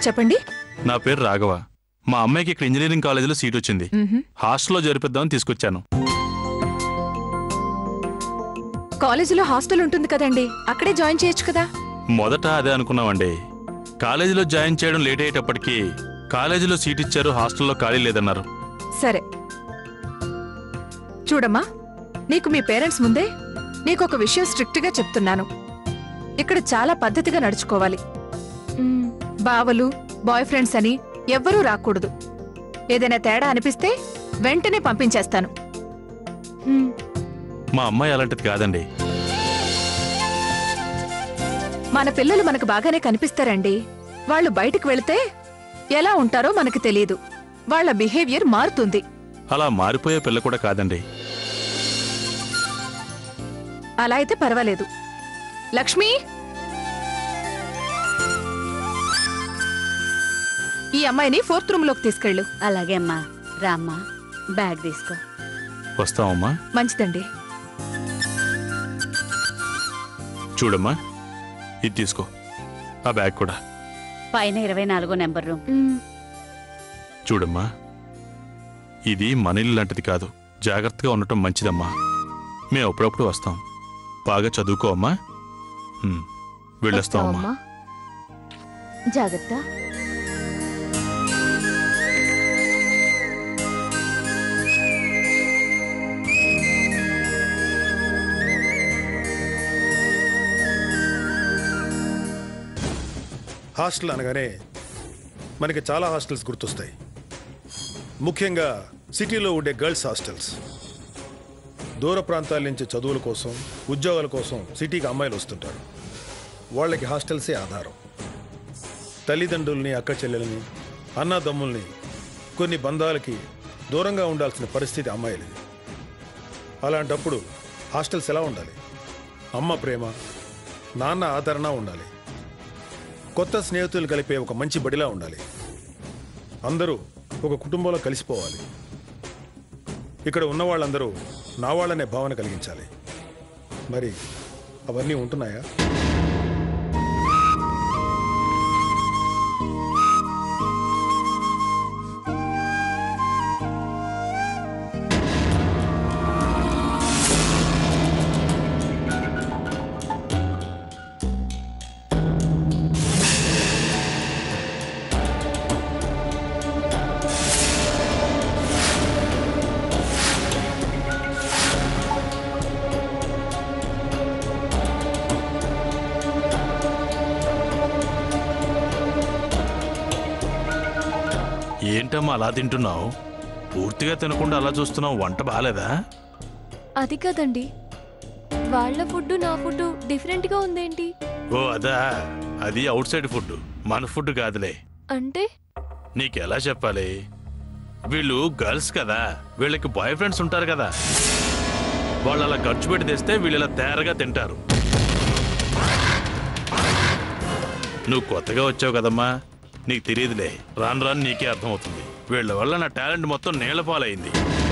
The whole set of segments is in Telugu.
చెప్పండి నా పేరు రాఘవ మా అమ్మాయికి ఇక్కడ ఇంజనీరింగ్ కాలేజీలో సీట్ వచ్చింది మ్హూ. హాస్టల్లో జరిపిద్దామని తీసుకొచ్చాను కాలేజీలో హాస్టల్ ఉంటుంది కదండి అక్కడే జాయిన్ చేయొచ్చు కదా మొదట అదే అనుకున్నామండి కాలేజీలో జాయిన్ చేయడం లేట్ అయ్యేటప్పటికి కాలేజీలో సీట్ ఇచ్చారు హాస్టల్లో ఖాళీ లేదన్నారు సరే చూడమ్మా నీకు మీ పేరెంట్స్ ముందే నీకు ఒక విషయం స్ట్రిక్ట్ గా చెప్తున్నాను ఇక్కడ చాలా పద్ధతిగా నడుచుకోవాలి మ్, బావలు బాయ్ ఫ్రెండ్స్ అని ఎవ్వరూ రాకూడదు ఏదైనా తేడా అనిపిస్తే వెంటనే పంపించేస్తాను మ్, మా అమ్మాయి అలాంటిది కాదండి మన పిల్లలు మనకు బాగానే కనిపిస్తారండి వాళ్ళు బయటికి వెళితే ఎలా ఉంటారో మనకు తెలియదు వాళ్ళ బిహేవియర్ మారుతుంది అలా మారిపోయే పిల్ల కూడా కాదండి అలా అయితే పర్వాలేదు లక్ష్మి ఈ అమ్మాయిని ఫోర్త్ రూమ్ లోకి తీసుకెళ్ళు అలాగే అమ్మా రామ్మా బ్యాగ్ తీసుకో వస్తామమ్మా మంచిదండి చూడమ్మా ఇది తీసుకో ఆ బ్యాగ్ కూడా పైన ఇరవై నాలుగో నెంబర్ రూమ్ మ్, చూడమ్మా ఇది మన ఇల్లు లాంటిది కాదు జాగ్రత్తగా ఉండటం మంచిదమ్మా మేము అప్పుడప్పుడు వస్తాం బాగా చదువుకో అమ్మా ఉమ్, వెళ్ళొస్తామమ్మా జాగ్రత్త హాస్టల్ అనగానే మనకి చాలా హాస్టల్స్ గుర్తొస్తాయి ముఖ్యంగా సిటీలో ఉండే గర్ల్స్ హాస్టల్స్ దూర ప్రాంతాల నుంచి చదువుల కోసం ఉద్యోగాల కోసం సిటీకి అమ్మాయిలు వస్తుంటారు వాళ్ళకి హాస్టల్సే ఆధారం తల్లిదండ్రుల్ని అక్క చెల్లెల్ని అన్నదమ్ముల్ని కొన్ని బంధాలకి దూరంగా ఉండాల్సిన పరిస్థితి అమ్మాయిలది అలాంటప్పుడు హాస్టల్స్ ఎలా ఉండాలి అమ్మ ప్రేమ నాన్న ఆదరణ ఉండాలి కొత్త స్నేహితులు కలిపే ఒక మంచి బడిలా ఉండాలి అందరూ ఒక కుటుంబంలో కలిసిపోవాలి ఇక్కడ ఉన్న వాళ్ళందరూ నా వాళ్ళనే భావన కలిగించాలి మరి అవన్నీ ఉంటున్నాయా ఏంటమ్మా అలా తింటున్నావు పూర్తిగా తినకుండా అలా చూస్తున్నావు వంట బాగాలేదా అది కదండి వాళ్ళ ఫుడ్ నా ఫుడ్ డిఫరెంట్ గా ఉందేంటి ఓ అదా అది అవుట్ సైడ్ ఫుడ్ మన ఫుడ్ కాదులే అంటే నీకెలా చెప్పాలి వీళ్ళు గర్ల్స్ కదా వీళ్ళకి బాయ్ ఫ్రెండ్స్ ఉంటారు కదా వాళ్ళు అలా ఖర్చు పెట్టి తెస్తే వీళ్ళు ఇలా తేరగా తింటారు నువ్వు కొత్తగా వచ్చావు కదమ్మా నీకు తెలియదులే రాను రాను నీకే అర్థమవుతుంది వీళ్ళ వల్ల నా టాలెంట్ మొత్తం నేల పాలైంది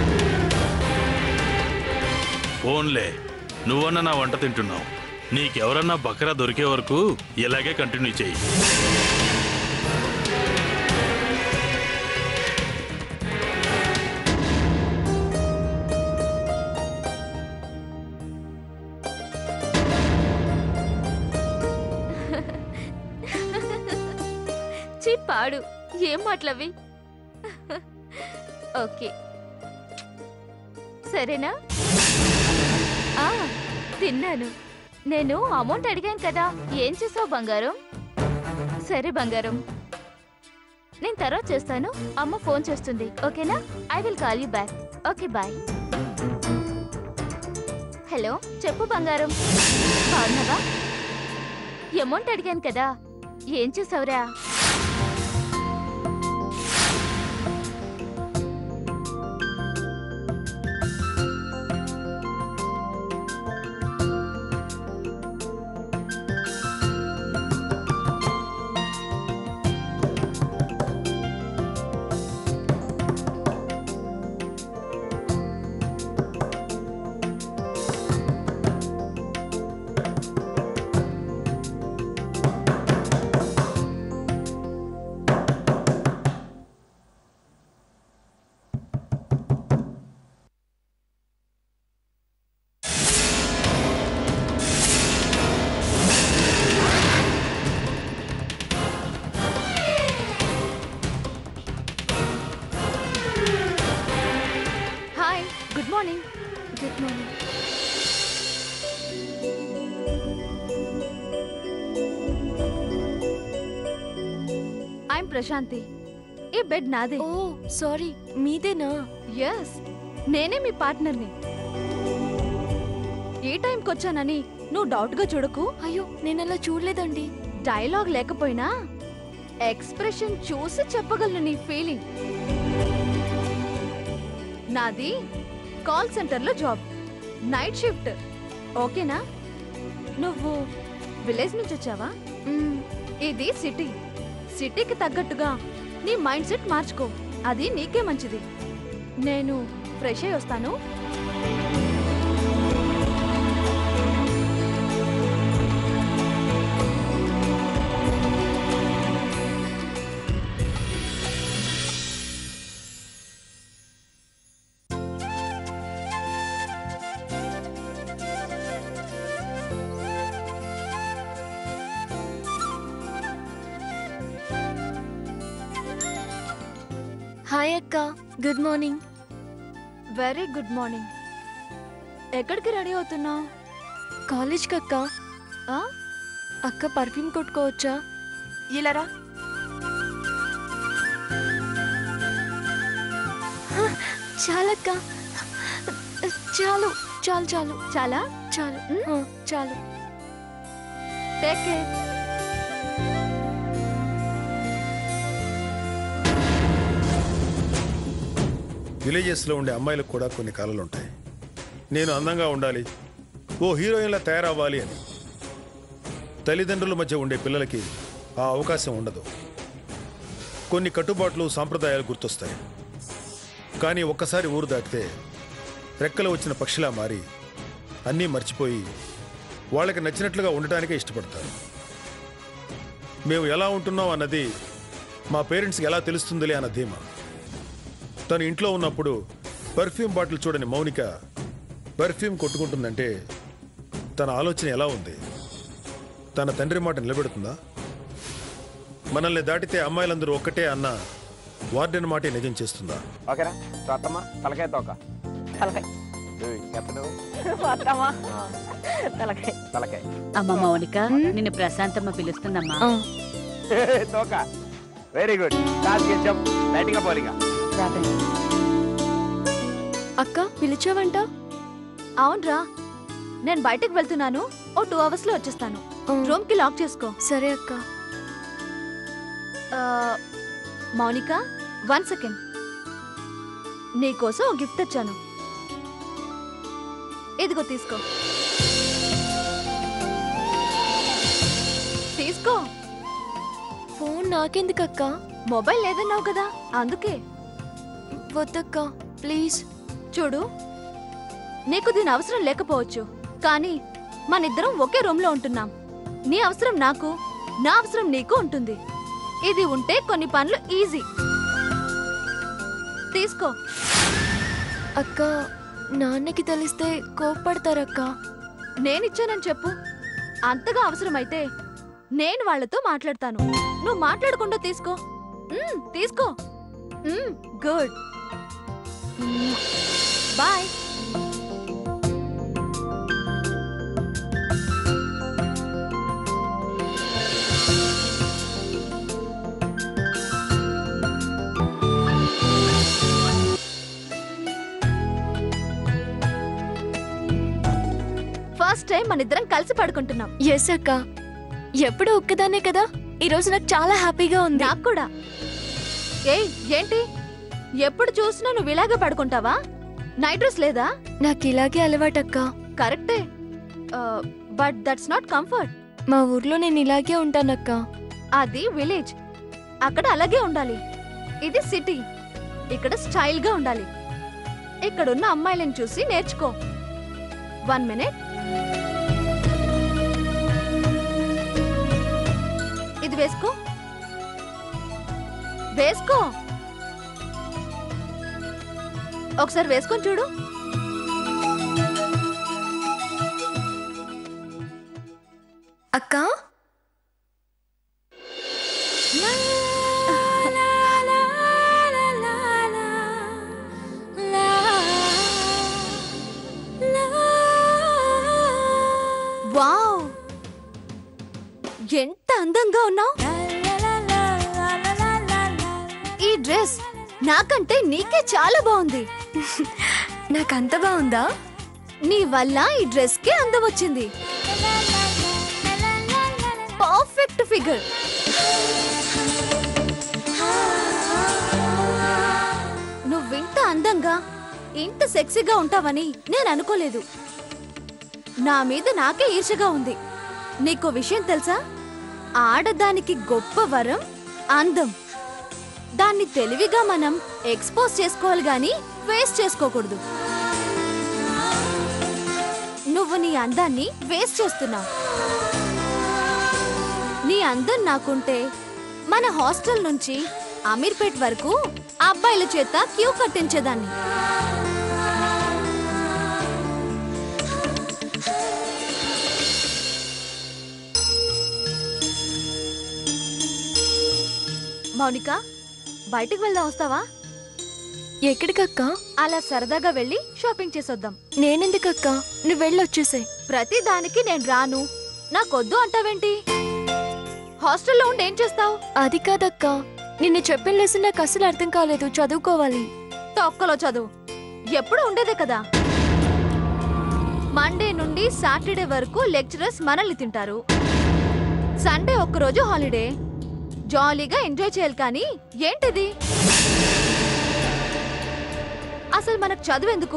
ఓన్లే నువ్వన్నా నా వంట తింటున్నావు నీకెవరన్నా బకరా దొరికే వరకు ఇలాగే కంటిన్యూ చెయ్యి చీ పాడు ఏం మాటలవి ఓకే సరేనా ఆ తిన్నాను నేను అమౌంట్ అడిగాను కదా ఏం చేసావు బంగారం సరే బంగారం నేను తర్వాత చేస్తాను అమ్మ ఫోన్ చేస్తుంది ఓకేనా I will call you back okay bye hello చెప్పు బంగారం బాగున్నావా అమౌంట్ అడిగాను కదా ఏం చేసావురా morning good morning I'm Prashanti ఈ బెడ్ నాదే ఓ సారీ మీదేనా ఎస్ నేనే మీ పార్ట్నర్ని ఏ టైంకి వచ్చానని నువ్వు డౌట్గా చూడకు అయ్యో నేను అలా చూడలేదండి డైలాగ్ లేకపోయినా ఎక్స్ప్రెషన్ చూసి చెప్పగలను నీ ఫీలింగ్ నాది కాల్ సెంటర్లో జాబ్ నైట్ షిఫ్ట్ ఓకేనా నువ్వు విలేజ్ నుంచి వచ్చావా మ్మ్, ఇది సిటీ సిటీకి తగ్గట్టుగా నీ మైండ్ సెట్ మార్చుకో అది నీకే మంచిది నేను ఫ్రెష్ అయి వస్తాను హాయ్ అక్క good morning very good morning ఎక్కడికి రెడీ అవుతున్నావు కాలేజ్కి అక్క ఆ? అక్క పర్ఫ్యూమ్ కొట్టుకోవచ్చా ఇలారా చాలక్క చాలు చాలు చాలు చాలా చాలు మ్? ఆ, చాలు టేక్ కేర్ విలేజెస్లో ఉండే అమ్మాయిలకు కూడా కొన్ని కళలు ఉంటాయి నేను అందంగా ఉండాలి ఓ హీరోయిన్లా తయారవ్వాలి అని తల్లిదండ్రుల మధ్య ఉండే పిల్లలకి ఆ అవకాశం ఉండదు కొన్ని కట్టుబాట్లు సాంప్రదాయాలు గుర్తొస్తాయి కానీ ఒక్కసారి ఊరు దాటితే రెక్కలు వచ్చిన పక్షిలా మారి అన్నీ మర్చిపోయి వాళ్ళకి నచ్చినట్లుగా ఉండటానికే ఇష్టపడతారు మేము ఎలా ఉంటున్నాం అన్నది మా పేరెంట్స్కి ఎలా తెలుస్తుందిలే అన్న ధీమా తను ఇంట్లో ఉన్నప్పుడు పర్ఫ్యూమ్ బాటిల్ చూడని మౌనిక పర్ఫ్యూమ్ కొట్టుకుంటుందంటే తన ఆలోచన ఎలా ఉంది తన తండ్రి మాట నిలబెడుతుందా మనల్ని దాటితే అమ్మాయిలందరూ ఒక్కటే అన్న వార్డెన్ మాటే నిజం చేస్తుందా ఓకేనా తోటమ్మ తలకాయ తోక తలకాయ ఏయ్, ఎత్తడు వద్దామా తలకాయ తలకాయ అమ్మ మౌనిక నిన్ను ప్రశాంతమ్మ పిలుస్తుందమ్మా ఆ, ఏయ్, తోక వెరీ గుడ్ టాస్ గెలిచాం బ్యాటింగ్ బౌలింగ్ అక్క పిలిచావంట అవునరా నేను బయటకు వెళ్తున్నాను ఓ టూ అవర్స్ లో వచ్చేస్తాను ఆ, రూమ్ కి లాక్ చేసుకో సరే అక్క ఆ, మౌనిక వన్ సెకండ్ నీకోసం ఓ గిఫ్ట్ తెచ్చాను ఇదిగో తీసుకో తీసుకో ఫోన్ నాకెందుకు అక్క మొబైల్ లేదన్నావు కదా అందుకే వద్దక్క ప్లీజ్ చూడు నీకు దీని అవసరం లేకపోవచ్చు కానీ మనిద్దరం ఒకే రూమ్ లో ఉంటున్నాం నీ అవసరం నాకు నా అవసరం నీకు ఉంటుంది ఇది ఉంటే కొన్ని పనులు ఈజీ తీసుకో అక్క నాన్నకి తెలిస్తే కోప్పడతారక్క నేనిచ్చానని చెప్పు అంతగా అవసరమైతే నేను వాళ్ళతో మాట్లాడతాను నువ్వు మాట్లాడకుండా తీసుకో మ్మ్, తీసుకో గుడ్ బాయ్ ఫస్ట్ టైం మన ఇద్దరం కలిసి పడుకుంటున్నాం ఎస్ అక్క ఎప్పుడు ఒక్కదానే కదా ఈ రోజు నాకు చాలా హ్యాపీగా ఉంది నాకు కూడా ఏయ్ ఏంటి ఎప్పుడు చూసినా నువ్వు ఇలాగే పడుకుంటావా నైట్ డ్రెస్ లేదా నాకు ఇలాగే అలవాటక్క కరెక్టే బట్ దట్స్ నాట్ కంఫర్ట్ మా ఊర్లో నేను ఇలాగే ఉంటానక్క అది విలేజ్ అక్కడ అలాగే ఉండాలి ఇది సిటీ ఇక్కడ స్టైల్ గా ఉండాలి ఇక్కడున్న అమ్మాయిలను చూసి నేర్చుకో వన్ మినిట్ ఇది వేసుకో వేసుకో ఒకసారి వేసుకొని చూడు అక్క ఉన్నావు ఈ డ్రెస్ నాకంటే నీకే చాలా బాగుంది నాకంత బాగుందా నీ వల్ల ఈ డ్రెస్ కి అందం వచ్చింది పర్ఫెక్ట్ ఫిగర్ నువ్వింత అందంగా ఇంత సెక్సీగా ఉంటావని నేను అనుకోలేదు నా మీద నాకే ఈర్షగా ఉంది నీకో విషయం తెలుసా ఆడదానికి గొప్ప వరం అందం దాన్ని తెలివిగా మనం ఎక్స్పోజ్ చేసుకోవాలి గాని వేస్ట్ చేసుకోకూడదు నువ్వు నీ అందాన్ని వేస్ట్ చేస్తున్నావు నీ అందం నాకుంటే మన హాస్టల్ నుంచి అమీర్పేట్ వరకు అబ్బాయిల చేత క్యూ కట్టించేదాన్ని మౌనిక బయటికి వెళ్దాం వస్తావా ఎక్కడికక్క అలా సరదాగా వెళ్ళి షాపింగ్ చేసొద్దాం నేనెందుకక్క నువ్వు వెళ్ళొచ్చేసే ప్రతి దానికి నేను రాను నాకొద్దు అంటావేంటి హాస్టల్లో ఉండి ఏం చేస్తావు అది కాదక్క నిన్ను చెప్పిన లెసన్ నాకు అసలు అర్థం కాలేదు చదువుకోవాలి తొక్కలో చదువు ఎప్పుడు ఉండేదే కదా మండే నుండి సాటర్డే వరకు లెక్చరర్స్ మనల్ని తింటారు సండే ఒక్కరోజు హాలిడే జాలీగా ఎంజాయ్ చేయాలి కానీ ఏంటిది అసలు మనకు చదువు ఎందుకు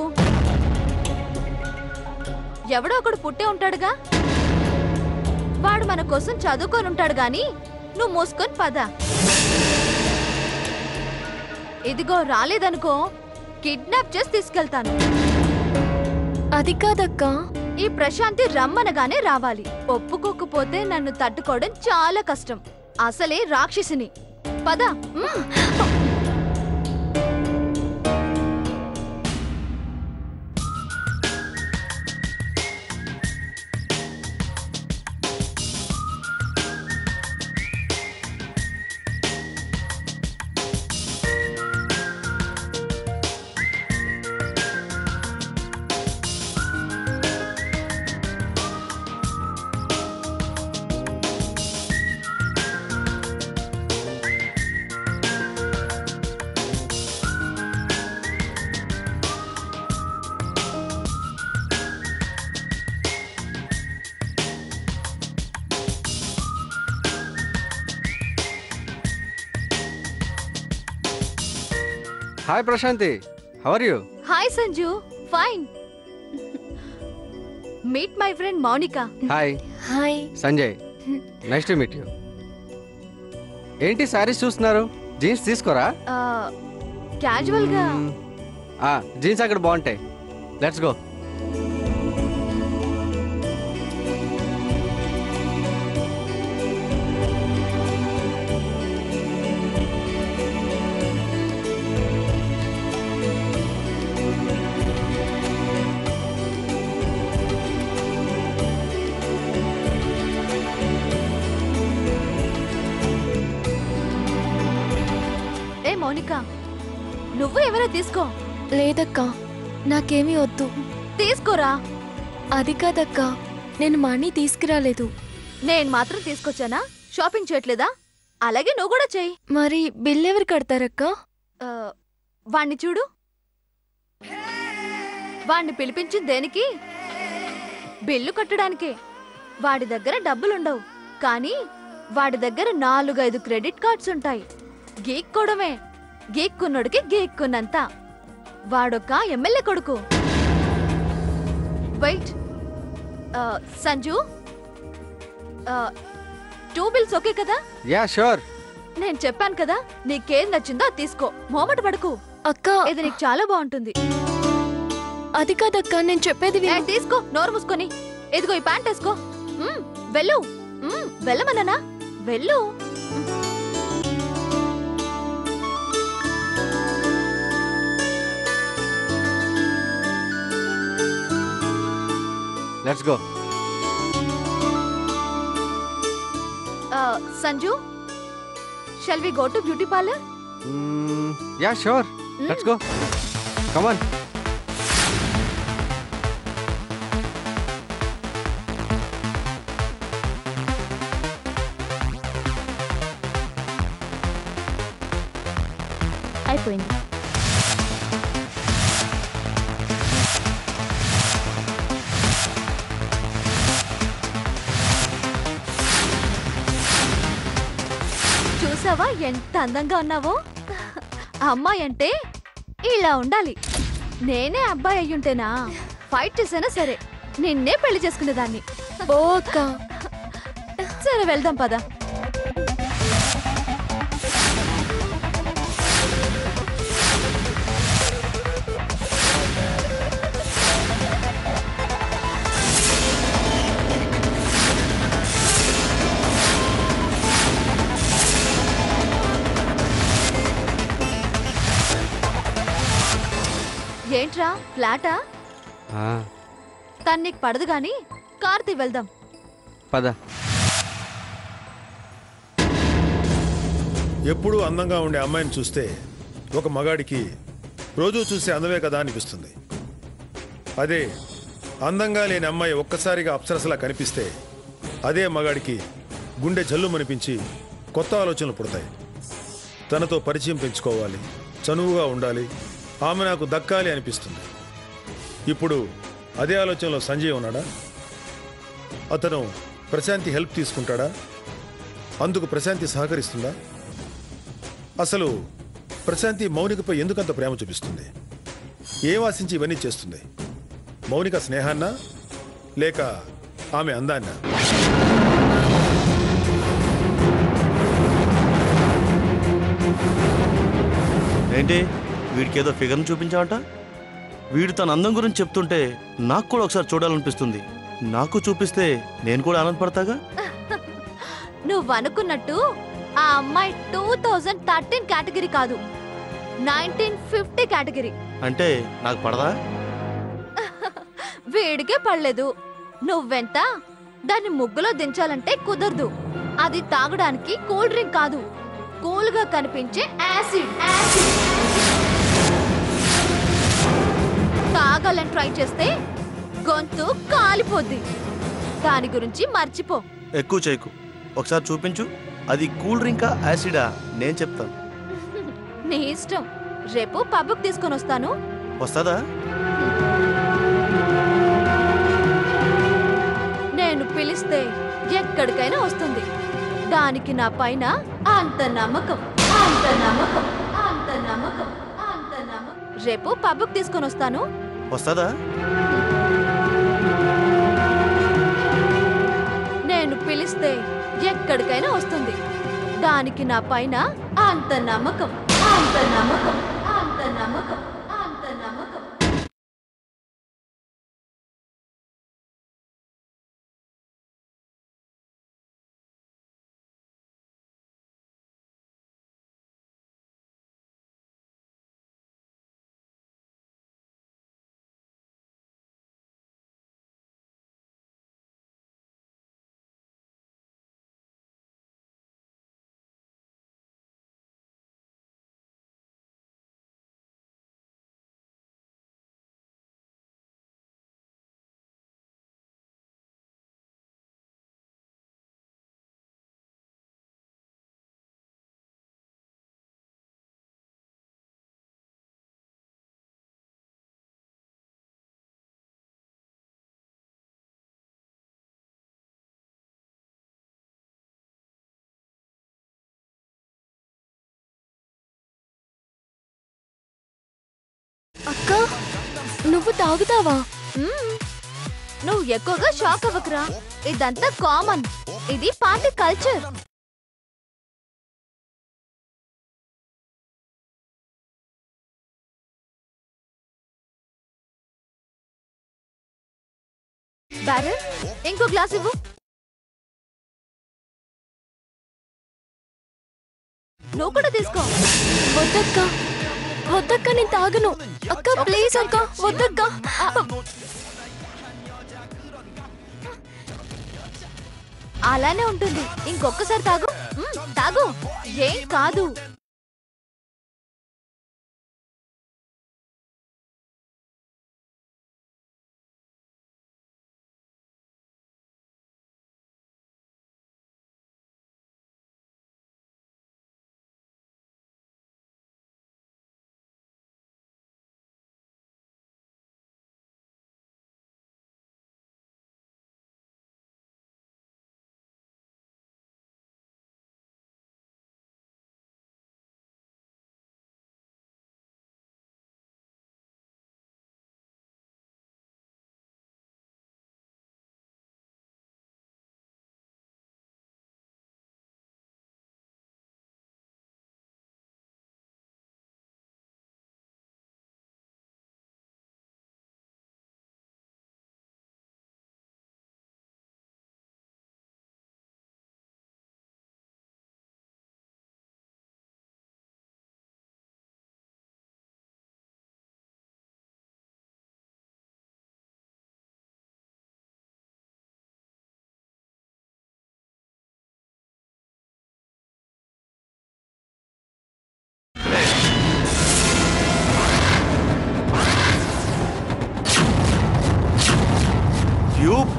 ఎవడో ఒకడు పుట్టే ఉంటాడుగా వాడు మన కోసం చదువుకొని ఉంటాడు గాని నువ్వు మూసుకొని పద ఇదిగో రాలేదనుకో కిడ్నాప్ చేసి తీసుకెళ్తాను అది కాదక్క ఈ ప్రశాంతి రమ్మనగానే రావాలి ఒప్పుకోకపోతే నన్ను తట్టుకోవడం చాలా కష్టం అసలే రాక్షసిని పద మ్మ్. Hi Prashanti how are you hi Sanju fine meet my friend Mounika hi hi Sanjay nice to meet you ఏంటి శారీస్ చూస్తున్నారు జీన్స్ తీసుకోరా క్యాజువల్ గా జీన్స్ అక్కడ బాగుంటాయి లెట్స్ గో ఏ మౌనిక నువ్వు ఎవరో తీసుకో లేదక్క నాకేమీ వద్దు తీసుకోరా అది కాదక్క నేను మనీ తీసుకురాలేదు నేను మాత్రం తీసుకొచ్చానా షాపింగ్ చేయట్లేదా అలాగే నువ్వు కూడా చెయ్యి మరి బిల్ ఎవరు కడతారక్క ఆ, వాణ్ణి చూడు వాణ్ణి పిలిపించి దేనికి బిల్లు కట్టడానికే వాడి దగ్గర డబ్బులుండవు కానీ వాడి దగ్గర నాలుగైదు క్రెడిట్ కార్డ్స్ ఉంటాయి గీక్కోవడమే గీక్కున్నోడికి గీక్కున్నంత వాడొక ఎమ్మెల్యే కొడుకు వెయిట్ ఆ, సంజు ఆ, టూ బిల్స్ ఓకే కదా యా షూర్ నేను చెప్పాను కదా నీకేం నచ్చిందో అది తీసుకో మోమట పడకు అక్క ఇది నీకు చాలా బాగుంటుంది అది కాదక్క నేను చెప్పేది ఏ, విను. తీసుకో నోరు మూసుకొని ఇదిగో ఈ ప్యాంట్ వేసుకో మ్మ్, వెళ్ళు మ్మ్, వెళ్ళమన్నానా వెళ్ళు లెట్స్ గో ఆ, Sanju shall we go to beauty parlour yeah sure let's go come on అయిపోయింది చూసావా ఎంత అందంగా ఉన్నావో అమ్మాయి అంటే ఇలా ఉండాలి నేనే అబ్బాయి అయ్యుంటేనా ఫైట్ చేసానా సరే నిన్నే పెళ్లి చేసుకునేదాన్ని ఓ అక్క సరే వెళ్దాం పద ఏంట్రా ఫ్లాటా ఆ, తను నీకు పడదు గాని కార్తీ వెళ్దాం పద ఎప్పుడూ అందంగా ఉండే అమ్మాయిని చూస్తే ఒక మగాడికి రోజూ చూసే అందమే కదా అనిపిస్తుంది అదే అందంగా లేని అమ్మాయి ఒక్కసారిగా అప్సరసలా కనిపిస్తే అదే మగాడికి గుండె జల్లుమనిపించి కొత్త ఆలోచనలు పుడతాయి తనతో పరిచయం పెంచుకోవాలి చనువుగా ఉండాలి ఆమె నాకు దక్కాలి అనిపిస్తుంది ఇప్పుడు అదే ఆలోచనలో సంజయ్ ఉన్నాడా అతను ప్రశాంతి హెల్ప్ తీసుకుంటాడా అందుకు ప్రశాంతి సహకరిస్తుందా అసలు ప్రశాంతి మౌనికపై ఎందుకంత ప్రేమ చూపిస్తుంది ఏం ఆశించి ఇవన్నీ చేస్తుంది మౌనిక స్నేహాన్నా లేక ఆమె అందాన్నా ఏంటి వీడికి ఏదో ఫిగర్ని చూపించావంట వీడు తన అందం గురించి చెప్తుంటే నాకు కూడా ఒకసారి చూడాలనిపిస్తుంది నాకు చూపిస్తే నేను కూడా ఆనందపడతాగా నువ్వు అనుకున్నట్టు ఆ అమ్మాయి టూ థౌజండ్ థర్టీన్ కేటగిరీ కాదు నైన్టీన్ ఫిఫ్టీ కేటగిరీ అంటే నాకు పడదా వీడికే పడలేదు నువ్వెంత దాన్ని ముగ్గులో దించాలంటే కుదరదు అది తాగడానికి కూల్ డ్రింక్ కాదు కూల్ గా కనిపించే యాసిడ్ యాసిడ్ తాగాలని ట్రై చేస్తే గొంతు కాలిపోద్ది దాని గురించి మర్చిపో ఎక్కువ చేయకు ఒకసారి చూపించు అది కూల్ డ్రింకా యాసిడా నేను చెప్తాను నీ ఇష్టం రేపు పబ్కి తీసుకొని వస్తాను వస్తుందా నేను పిలిస్తే ఎక్కడికైనా వస్తుంది దానికి నా పైన అంత నమ్మకం అంత నమ్మకం అంత నమ్మకం అంత నమ్మకం రేపు పబ్కి తీసుకొని వస్తాను వస్తుందా నేను పిలిస్తే ఎక్కడికైనా వస్తుంది దానికి నా పైన అంత నమ్మకం అంత నమ్మకం అంత నమ్మకం అంత నమ్మకం అక్క నువ్వు తాగుతావా మ్మ్. నువ్వు ఎక్కువగా షాక్ అవ్వకురా ఇదంతా కామన్ ఇది పార్టీ కల్చర్ బ్యారర్ ఇంకో గ్లాస్ ఇవ్వు నువ్వు కూడా తీసుకో వద్దక్క వద్దక్క నేను తాగను అక్క ప్లీజ్ అక్క వద్దక్క అలానే ఉంటుంది ఇంకొకసారి తాగు మ్మ్, తాగు ఏం కాదు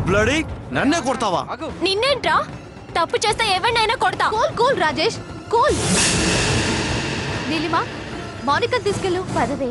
బ్లడీ నన్నే కొడతావా నిన్నేంట్రా తప్పు చేస్తే ఎవరినైనా కొడతా cool cool Rajesh cool Neelima మౌనికని తీసుకెళ్ళు పదవే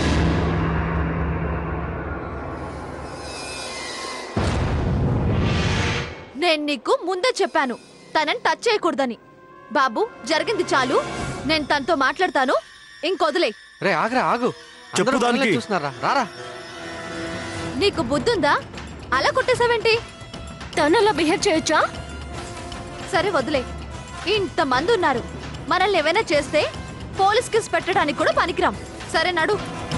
నేను నీకు ముందే చెప్పాను తనని టచ్ చేయకూడదని బాబు జరిగింది చాలు నేను తనతో మాట్లాడతాను ఇంకొదిలే రే ఆగరా ఆగు చెప్పు అందరూ మనల్నే దానికి. చూస్తున్నారా రారా నీకు బుద్ధుందా అలా కొట్టేసావేంటి తను అలా బిహేవ్ చేయొచ్చా సరే వదిలే ఇంతమంది ఉన్నారు మనల్ని ఏమైనా చేస్తే పోలీస్ కేసు పెట్టడానికి కూడా పనికిరాం సరే నడు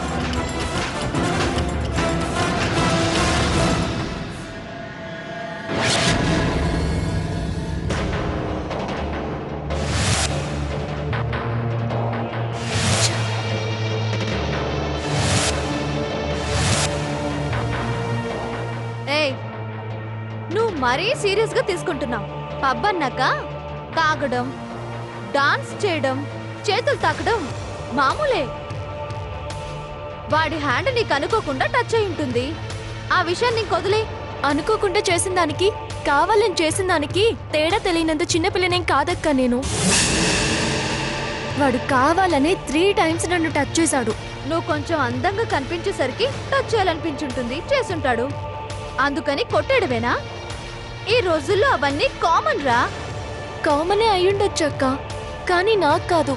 ఏయ్ నువ్వు మరీ సీరియస్ గా తీసుకుంటున్నావు పబ్ అన్నాక తాగడం డాన్స్ చేయడం చేతులు తాకడం మామూలే వాడి హ్యాండ్ నీకు అనుకోకుండా టచ్ అయి ఉంటుంది ఆ విషయాన్ని నీకు వదిలే అనుకోకుండా చేసిన దానికి కావాలని చేసిన దానికి తేడా తెలియనంత చిన్నపిల్లనేం కాదక్క నేను వాడు కావాలని త్రీ టైమ్స్ నన్ను టచ్ చేశాడు నువ్వు కొంచెం అందంగా కనిపించేసరికి టచ్ చేయాలనిపించుంటుంది చేసుంటాడు అందుకని కొట్టేయడమేనా ఈ రోజుల్లో అవన్నీ కామన్ రా కామనే అయ్యుండొచ్చు అక్క కానీ నాకు కాదు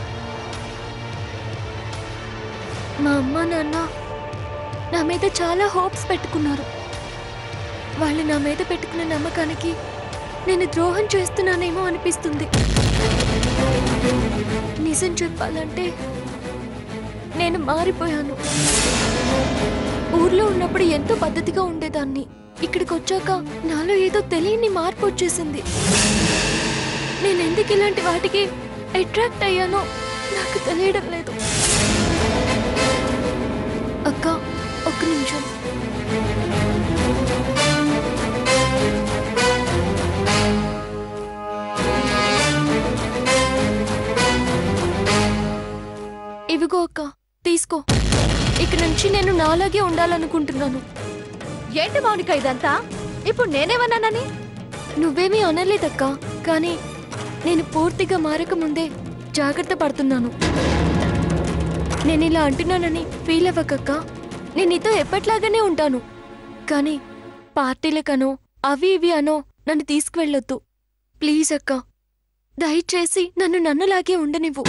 మా అమ్మ నాన్న నా మీద చాలా హోప్స్ పెట్టుకున్నారు వాళ్ళు నా మీద పెట్టుకున్న నమ్మకానికి నేను ద్రోహం చేస్తున్నానేమో అనిపిస్తుంది నిజం చెప్పాలంటే నేను మారిపోయాను ఊర్లో ఉన్నప్పుడు ఎంతో పద్ధతిగా ఉండేదాన్ని ఇక్కడికి వచ్చాక నాలో ఏదో తెలియని మార్పు వచ్చేసింది నేను ఎందుకు ఇలాంటి వాటికి అట్రాక్ట్ అయ్యానో నాకు తెలియడం లేదు అక్క ఒక్క నిమిషం ఇవిగో అక్క తీసుకో ఇక నుంచి నేను నాలాగే ఉండాలనుకుంటున్నాను ఏంటి మౌనిక ఇదంతా ఇప్పుడు నేనేమన్నానని నువ్వేమీ అనలేదక్క కానీ నేను పూర్తిగా మారక ముందే జాగ్రత్త పడుతున్నాను నేను ఇలా అంటున్నానని ఫీల్ అవ్వకక్క నేను నీతో ఎప్పట్లాగానే ఉంటాను కానీ పార్టీలకనో అవి ఇవి అనో నన్ను తీసుకువెళ్ళొద్దు ప్లీజ్ అక్క దయచేసి నన్ను నన్నులాగే ఉండనివ్వు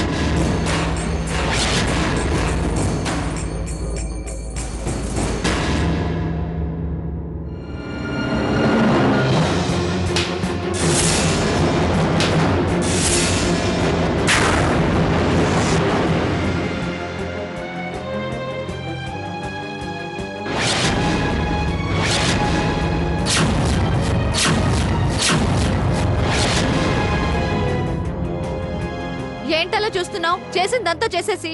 ఏంటలా చూస్తున్నావు చేసిందంతా చేసేసి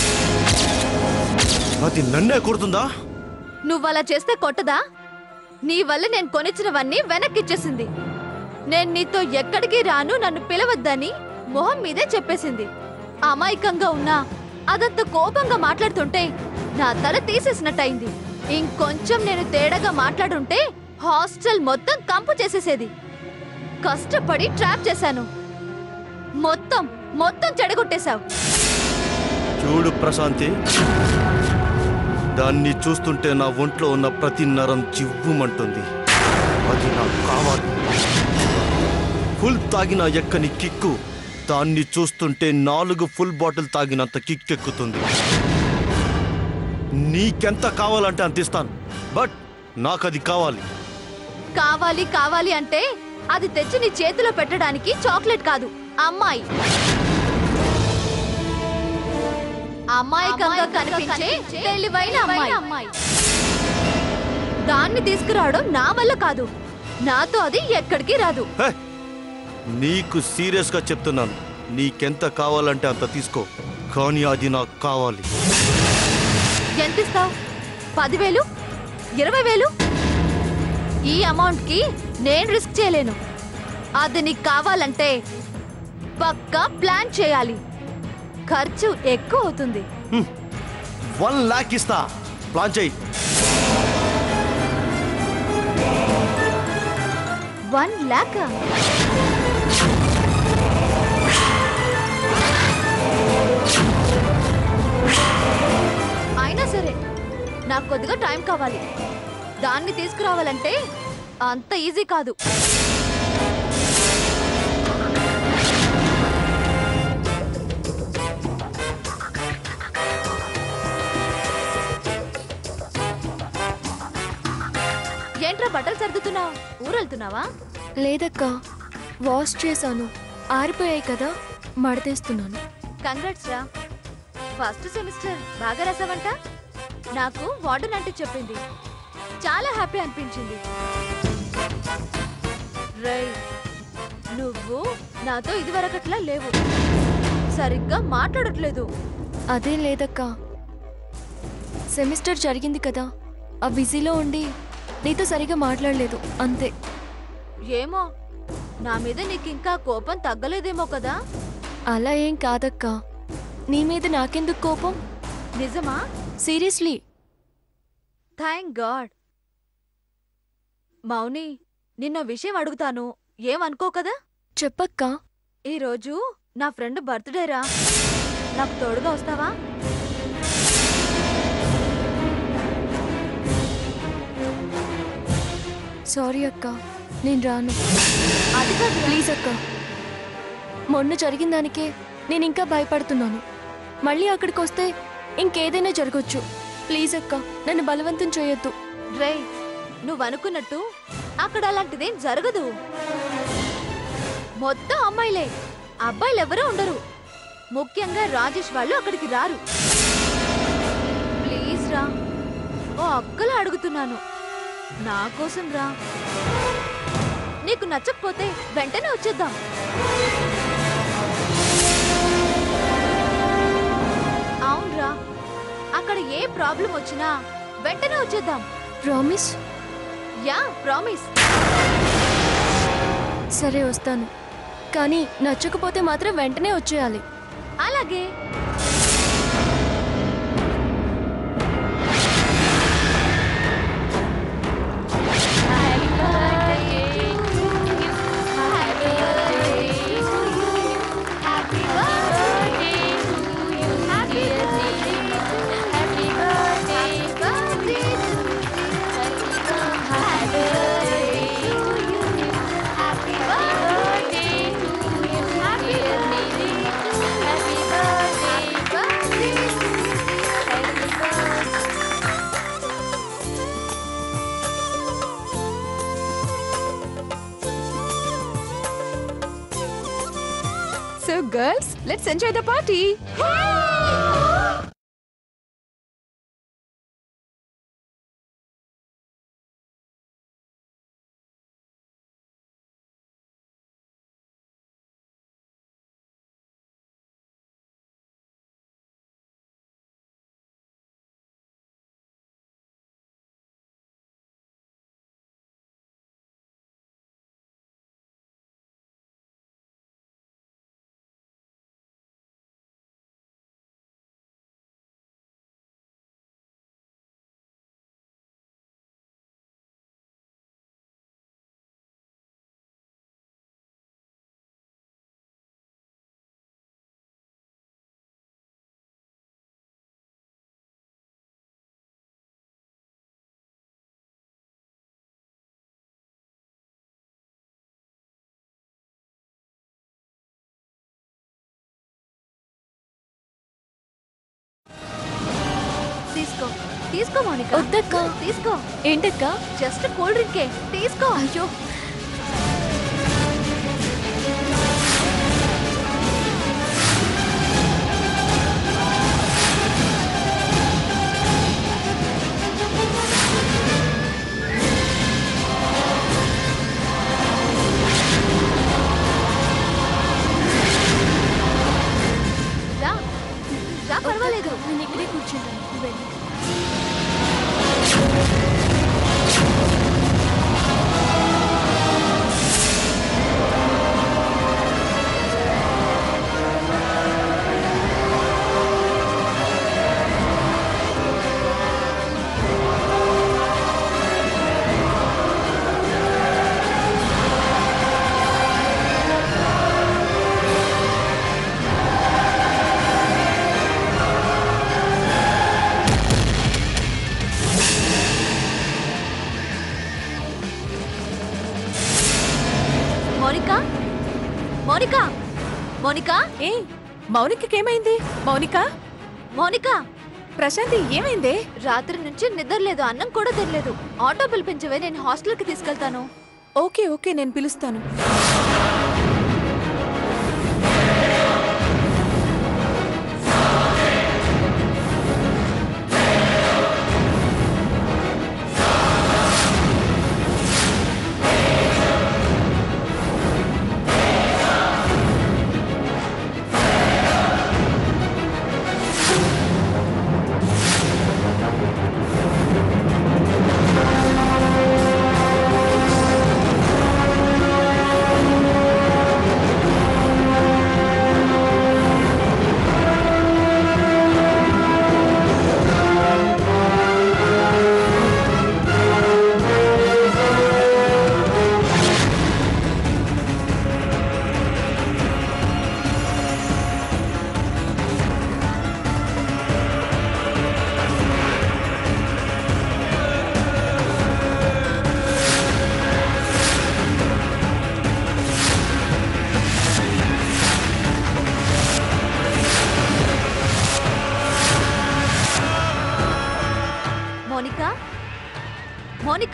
అది నన్నే కొడుతుందా నువ్వలా చేస్తే కొట్టదా నీ వల్ల నేను కొనిచ్చినవన్నీ వెనక్కిచ్చేసింది నేను నీతో ఎక్కడికి రాను నన్ను పిలవద్దని మొహం మీదే చెప్పేసింది అమాయకంగా ఉన్నా అదంత కోపంగా మాట్లాడుతుంటే నా తల తీసేసినట్టయింది ఇంకొంచెం నేను తేడాగా మాట్లాడుంటే హాస్టల్ మొత్తం కంపు చేసేసేది కష్టపడి ట్రాప్ చేశాను మొత్తం మొత్తం చెడగొట్టేశావు చూడు ప్రశాంతి దాన్ని చూస్తుంటే నా ఒంట్లో ఉన్న ప్రతి నరం జివ్వుమంటుంది అది నాకు కావాలి ఫుల్ తాగిన ఎక్కని కిక్కు దాన్ని చూస్తుంటే నాలుగు ఫుల్ బాటిల్ తాగినంత కిక్ ఎక్కుతుంది నీకెంత కావాలంటే అంత ఇస్తాను బట్ నాకు అది కావాలి కావాలి కావాలి అంటే అది తెచ్చి నీ చేతిలో పెట్టడానికి చాక్లెట్ కాదు అమ్మాయి అమాయకంగా కనిపించే తెలివైన అమ్మాయి దాన్ని తీసుకురావడం నా వల్ల కాదు నాతో అది ఎక్కడికి రాదు హే! నీకు సీరియస్గా చెప్తున్నాను నీకెంత కావాలంటే అంత తీసుకో కానీ అది నాకు కావాలి ఎంత ఇస్తావు పదివేలు ఇరవై వేలు ఈ అమౌంట్ కి నేను రిస్క్ చేయలేను అది నీకు కావాలంటే పక్కా ప్లాన్ చేయాలి ఖర్చు ఎక్కువ అవుతుంది వన్ లాక్ ఇస్తా ప్లాన్ చెయ్యి వన్ ల్యాక్ అయినా సరే నాకు కొద్దిగా టైం కావాలి దాన్ని తీసుకురావాలంటే అంత ఈజీ కాదు ఏంట్రా బట్టలు సర్దుతున్నావు ఊరెళ్తున్నావా లేదక్కా వాష్ చేశాను ఆరిపోయాయి కదా మడతేస్తున్నాను కంగ్రాట్స్ రా ఫస్ట్ సెమిస్టర్ బాగా రాసావంట నాకు వార్డెన్ అంటే చెప్పింది చాలా హ్యాపీ అనిపించింది రై నువ్వు నాతో ఇదివరకట్లా లేవు సరిగ్గా మాట్లాడట్లేదు అదే లేదక్కా సెమిస్టర్ జరిగింది కదా ఆ బిజీలో ఉండి నీతో సరిగా మాట్లాడలేదు అంతే ఏమో నా మీద నీకు ఇంకా కోపం తగ్గలేదేమో కదా అలా ఏం కాదక్కా నీ మీద నాకెందుకు కోపం నిజమా సీరియస్లీ థ్యాంక్ గాడ్ మౌని నిన్న విషయం అడుగుతాను ఏమనుకో కదా చెప్పక్కా ఈరోజు నా ఫ్రెండ్ బర్త్డేరా నాకు తోడుగా వస్తావా సారీ అక్క నేను రాను అది కాదు ప్లీజ్ అక్క మొన్న జరిగిన దానికే నేను ఇంకా భయపడుతున్నాను మళ్ళీ అక్కడికి వస్తే ఇంకేదైనా జరగచ్చు ప్లీజ్ అక్క నన్ను బలవంతం చేయొద్దు రే నువ్వు అనుకున్నట్టు అక్కడ అలాంటిదేం జరగదు మొత్తం అమ్మాయిలే అబ్బాయిలు ఎవరూ ఉండరు ముఖ్యంగా రాజేష్ వాళ్ళు అక్కడికి రారు ప్లీజ్ రా ఓ అక్కలా అడుగుతున్నాను నా కోసం రా నీకు నచ్చకపోతే వెంటనే వచ్చేద్దాం అవునరా అక్కడ ఏ ప్రాబ్లం వచ్చినా వెంటనే వచ్చేద్దాం ప్రామిస్ యా ప్రామిస్ సరే వస్తాను కానీ నచ్చకపోతే మాత్రం వెంటనే వచ్చేయాలి అలాగే So, girls, let's enjoy the party. తీసుకో తీసుకో మౌనిక వద్దక్క తీసుకో ఏంటక్క జస్ట్ కూల్ డ్రింకే తీసుకో అయ్యో రా రా పర్వాలేదు నేను ఇక్కడే కూర్చుంటాను నువ్వు వెళ్ళు. మౌనిక ఏ మౌనికకేమైంది మౌనిక మౌనిక ప్రశాంతి ఏమైంది రాత్రి నుంచి నిద్ర లేదు అన్నం కూడా తినలేదు ఆటో పిలిపించవే నేను హాస్టల్కి తీసుకెళ్తాను ఓకే ఓకే నేను పిలుస్తాను మౌనిక మౌనిక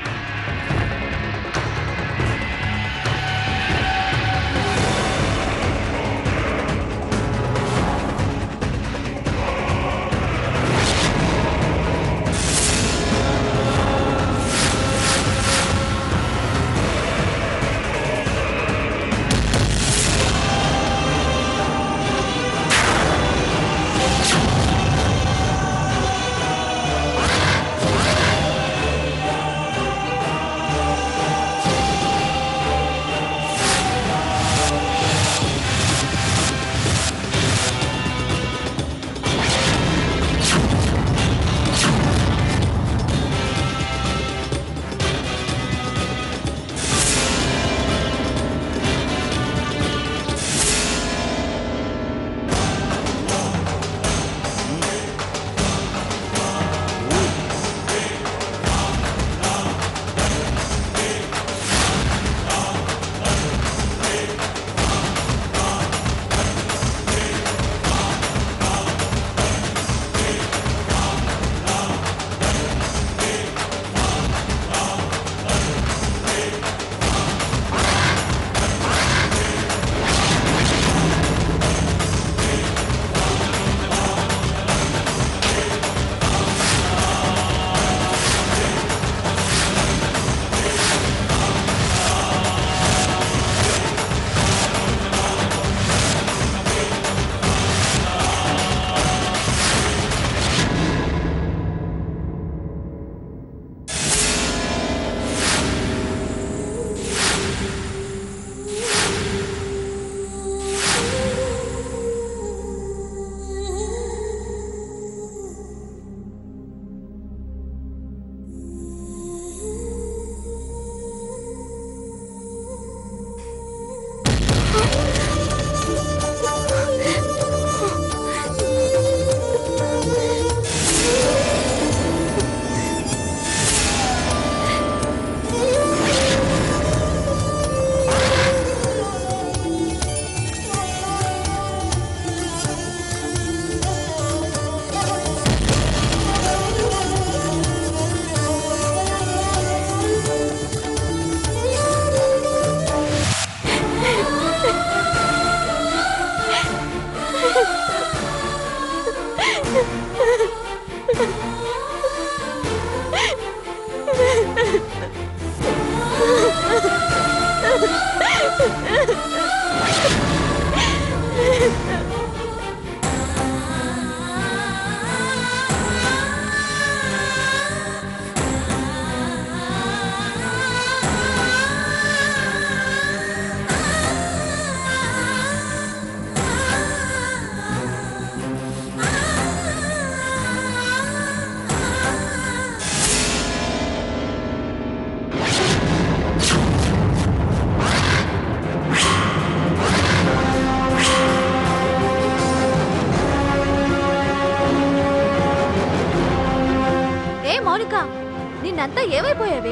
ఏ మౌనిక నిన్నంతా ఏమైపోయావే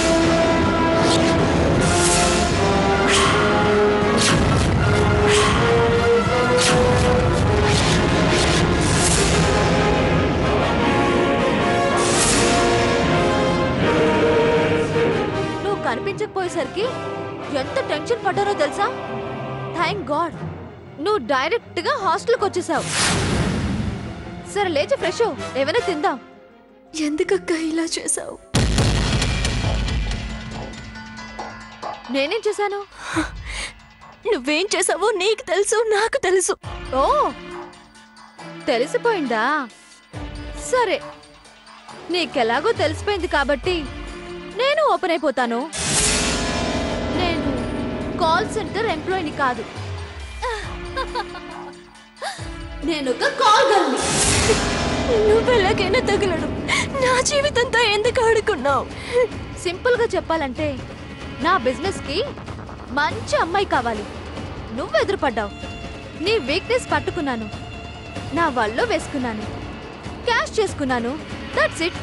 ఆ అనేసరికి ఎంత టెన్షన్ పడ్డారో తెలుసా థ్యాంక్ గాడ్ నువ్వు డైరెక్ట్ గా హాస్టల్కి వచ్చేసావు సరే లేచి ఫ్రెష్ అవ్వు. ఏమైనా తిందాం ఎందుకక్క ఇలా చేసావు నేనేం చేశాను నువ్వేం చేసావో నీకు తెలుసు నాకు తెలుసు ఓ తెలిసిపోయిందా సరే నీకెలాగో తెలిసిపోయింది కాబట్టి నేను ఓపెన్ అయిపోతాను నేను కాల్ సెంటర్ ఎంప్లాయీని కాదు నేను ఒక కాల్ గర్ల్ని నువ్వెలాగైనా తగలడు నా జీవితంతో ఎందుకు ఆడుకున్నావు సింపుల్ గా చెప్పాలంటే నా బిజినెస్ కి మంచి అమ్మాయి కావాలి నువ్వు ఎదురుపడ్డావు నీ వీక్నెస్ పట్టుకున్నాను నా వల్లో వేసుకున్నాను క్యాష్ చేసుకున్నాను దట్స్ ఇట్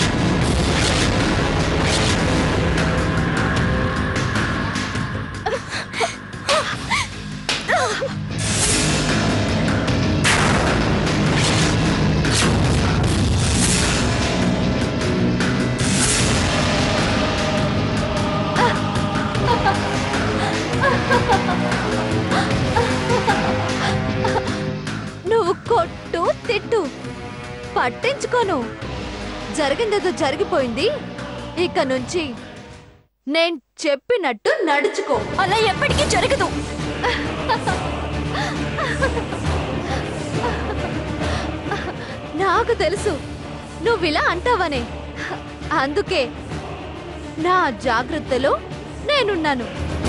నువ్వు కొట్టు తిట్టు పట్టించుకోను జరిగిందేదో జరిగిపోయింది ఇక నుంచి నేను చెప్పినట్టు నడుచుకో అలా ఎప్పటికీ జరగదు నాకు తెలుసు నువ్విలా అంటావనే అందుకే నా జాగ్రత్తలో నేనున్నాను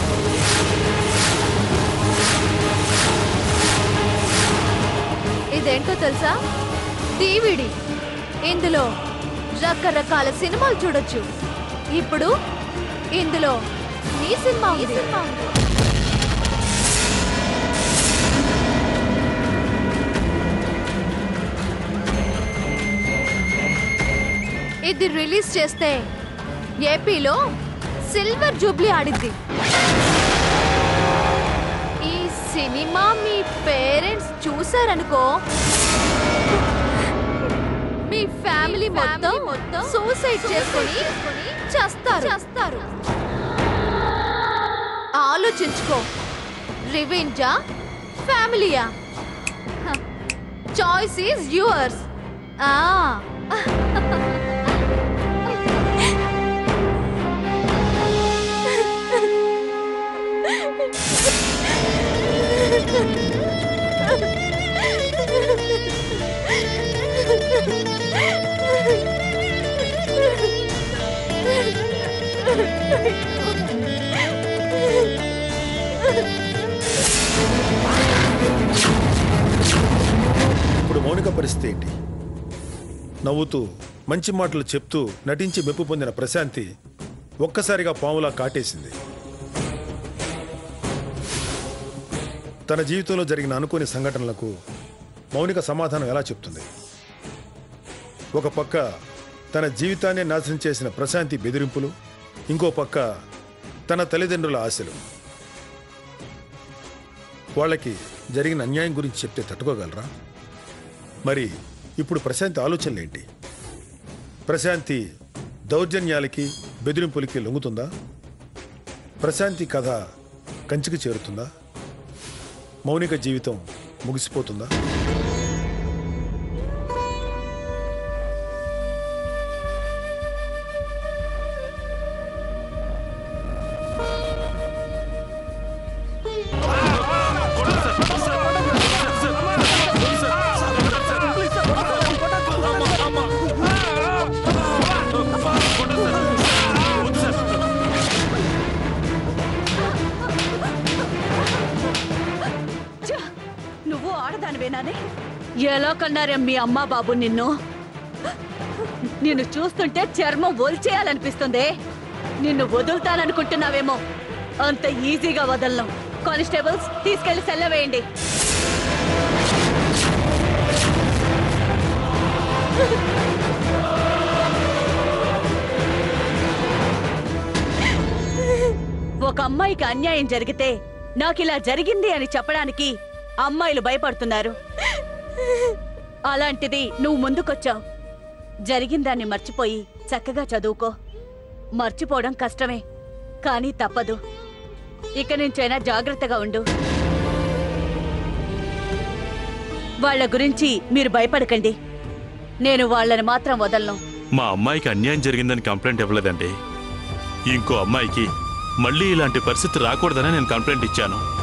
ఇదేంటో తెలుసా డివిడి ఇందులో రకరకాల సినిమాలు చూడొచ్చు ఇప్పుడు ఇందులో నీ సినిమా ఉంది ఇది రిలీజ్ చేస్తే ఏపీలో సిల్వర్ జూబ్లీ ఆడిద్ది ఈ సినిమా మీ పేరెంట్స్ చూసారనుకో మీ ఫ్యామిలీ మొత్తం మొత్తం సూసైడ్ చేసుకొని చేస్తారు చేస్తారు ఆలోచించుకో రివెంజా ఫ్యామిలీయా చాయిస్ ఈజ్ యువర్స్ ఆ ఇప్పుడు మౌనిక పరిస్థితి ఏంటి నవ్వుతూ మంచి మాటలు చెప్తూ నటించి మెప్పు పొందిన ప్రశాంతి ఒక్కసారిగా పాములా కాటేసింది తన జీవితంలో జరిగిన అనుకోని సంఘటనలకు మౌనిక సమాధానం ఎలా చెప్తుంది ఒక పక్క తన జీవితాన్నే నాశనం చేసిన ప్రశాంతి బెదిరింపులు ఇంకో పక్క తన తల్లిదండ్రుల ఆశలు వాళ్ళకి జరిగిన అన్యాయం గురించి చెప్తే తట్టుకోగలరా మరి ఇప్పుడు ప్రశాంతి ఆలోచనలేంటి ప్రశాంతి దౌర్జన్యాలకి బెదిరింపులకి లొంగుతుందా ప్రశాంతి కథ కంచికి చేరుతుందా మౌనిక జీవితం ముగిసిపోతుందా నువ్వు ఆడదానివేనానే ఎలా కన్నారే మీ అమ్మా బాబు నిన్ను నిన్ను చూస్తుంటే చర్మం ఒల్చేయాలనిపిస్తుంది నిన్ను వదులుతాననుకుంటున్నావేమో అంత ఈజీగా వదలను కానిస్టేబుల్స్ తీసుకెళ్లి సెల్లవేయండి ఒక అమ్మాయికి అన్యాయం జరిగితే నాకిలా జరిగింది అని చెప్పడానికి అమ్మాయిలు భయపడుతున్నారు అలాంటిది నువ్వు ముందుకొచ్చావు జరిగిందాన్ని మర్చిపోయి చక్కగా చదువుకో మర్చిపోవడం కష్టమే కానీ తప్పదు ఇక నుంచైనా జాగ్రత్తగా ఉండు వాళ్ళ గురించి మీరు భయపడకండి నేను వాళ్ళని మాత్రం వదలను మా అమ్మాయికి అన్యాయం జరిగిందని కంప్లైంట్ ఇవ్వలేదండి ఇంకో అమ్మాయికి మళ్ళీ ఇలాంటి పరిస్థితి రాకూడదని నేను కంప్లైంట్ ఇచ్చాను